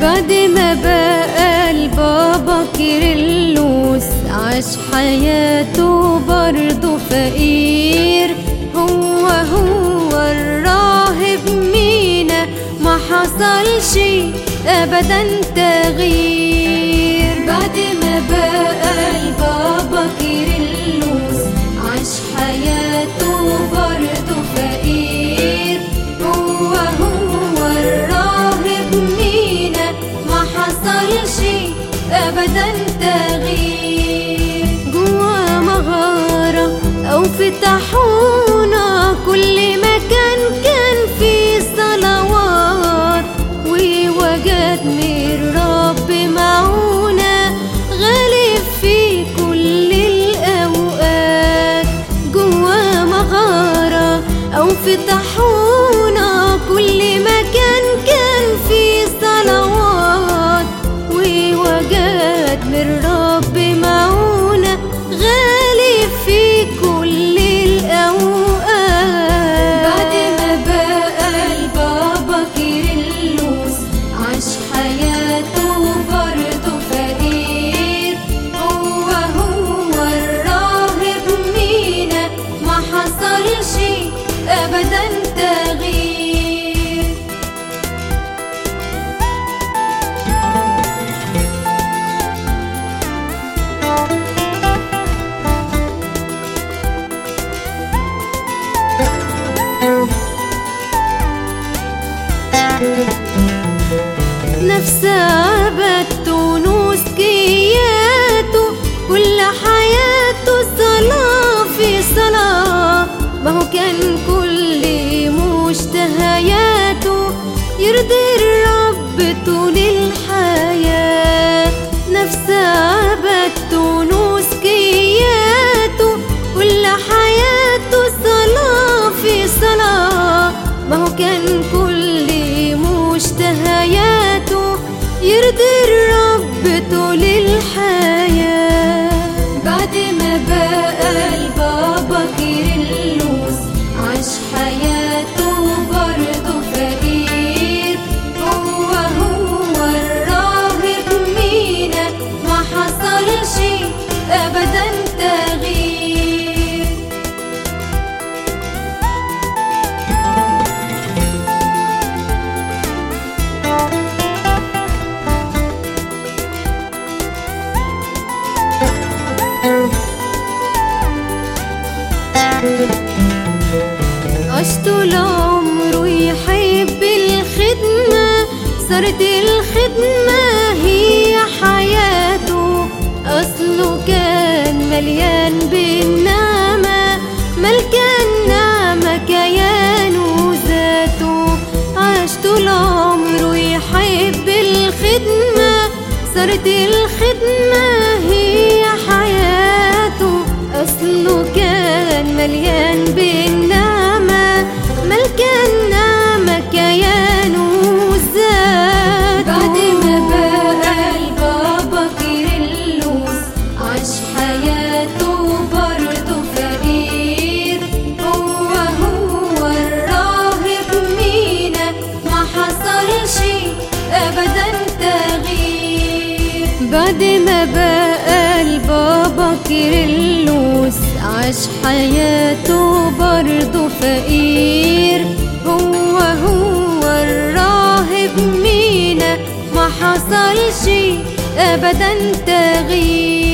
بعد ما بقى البابا كيرلس عاش حياته برضه فقير هو هو الراهب مينا ما حصلش ابدا تغيير بعد ما بقى البابا كيرلس عاش حياته برضه فقير هو هو الراهب مينا ما حصلش ابدا تغيير جوا مغارة او في طاحونة كل مكان كان فيه صلوات ووجد من رب معونة غالب في كل الأوقات جوا مغارة أو في طاحونة كل مكان كان فيه صلوات ووجد من رب معونة غالب في كل الأوقات بعد ما بقى البابا كيرلس عاش حياته برضه فقير هو هو الراهب مينا ما حصلش أبدا تغيير نفس عبد ونوس كياته كل حياته صلاة في صلاة ما هو كان كل مشتهياته يرضي الرب طول الحياة نفس عبد ونوس كياته كل حياته صلاة في صلاة ما هو كان كل مشتهياته يرضي الرب طول الحياة بعد ما بقى البابا كيرلس عاش حياته برضه فقير هو هو الراهب مينا ما حصلش أبدا تغيير عاش طول عمره يحب الخدمة صارت الخدمة هي حياته أصله كان مليان بالنعمة ملكان نعمة كيانه ذاته عاش طول عمره يحب الخدمة صارت الخدمة هي حياته أصله كان مليان بالنعمة ملكان نعمة كيانه ذات بعد ما بقى البابا كيرلس عاش حياته برضه فقير هو هو الراهب مينا ما حصلش أبدا تغيير بعد ما بقى البابا كيرلس عاش حياته برضه فقير هو هو الراهب مينا ما حصلش أبدا تغيير